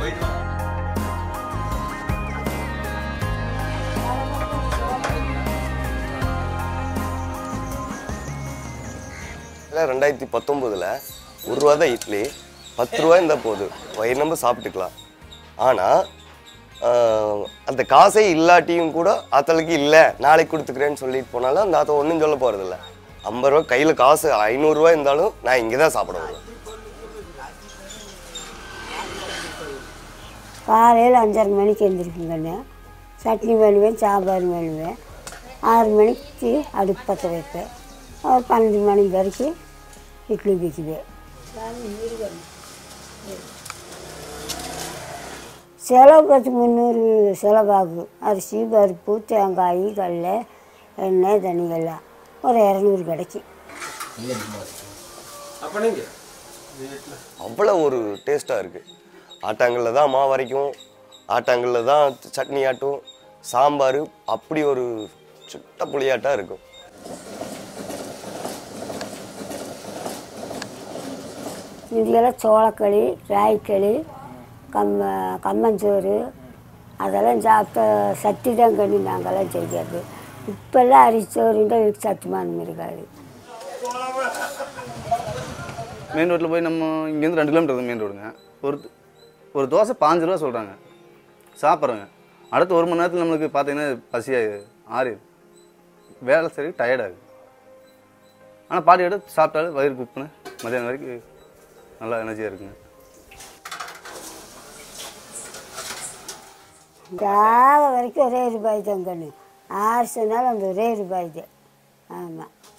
இல்லை ரெண்டாயிரத்தி பத்தொம்போதில் ஒரு ரூபா தான் இட்லி பத்து ரூபா இருந்தால் போதும் வயிறு நம்ம சாப்பிட்டுக்கலாம் ஆனால் அந்த காசே இல்லாட்டியும் கூட ஆத்தலுக்கு இல்லை நாளைக்கு கொடுத்துக்கிறேன்னு சொல்லிட்டு போனாலும் அந்த ஆத்த ஒன்றும் சொல்ல போகிறதில்ல ஐம்பது ரூபா கையில் காசு ஐநூறுரூவா இருந்தாலும் நான் இங்கே தான் சாப்பிட வருவேன் காலையில் அஞ்சரை மணிக்கு எழுந்திருக்குங்கண்ணே சட்னி பண்ணுவேன் சாம்பார் பண்ணுவேன் ஆறு மணிக்கு அடுப்பு பற்ற வைப்பேன் அப்புறம் பன்னெண்டு மணி வரைக்கும் இட்லி பிக்குவேன் செலவு பத்து முந்நூறு செலவாகும் அரிசி பருப்பு தேங்காய் கடல எண்ணெய் தண்ணிகள்லாம் ஒரு இரநூறு கிடைக்கும் அவ்வளோ ஒரு டேஸ்ட்டாக இருக்குது ஆட்டாங்கல்ல தான் மாவு வரைக்கும் ஆட்டாங்கல்ல தான் சட்னி ஆட்டும் சாம்பார் அப்படி ஒரு சுட்ட புளியாட்டாக இருக்கும் இந்தியெல்லாம் சோளக்களி ராய்க்களி கம்ம கம்மஞ்சோறு அதெல்லாம் சாப்பிட்ட சட்டி தான் கண்ணி நாங்கள்லாம் செய்கிறது இப்போல்லாம் அரிசோறுன்ற சத்துமானம் இருக்காது மெயின் ரோட்டில் போய் நம்ம இங்கேருந்து ரெண்டு கிலோமீட்டர் மெயின் ரோடுங்க ஒரு ஒரு தோசை பாஞ்சு ரூபா சொல்கிறாங்க சாப்பிட்றோங்க அடுத்த ஒரு மணி நேரத்தில் நம்மளுக்கு பார்த்தீங்கன்னா பசியாக ஆறி வேலை சரி டயர்டாகுது ஆனால் பாட்டி எடுத்து சாப்பிட்டாலும் வயிறு குப்புன்னு மதியானம் வரைக்கும் நல்லா எனர்ஜியாக இருக்குங்க ஜாக வரைக்கும் ஒரே ரூபாய் தான் கண்ணு ஆறு சொன்னாலும் அந்த ஒரே ரூபாய் தான் ஆமாம்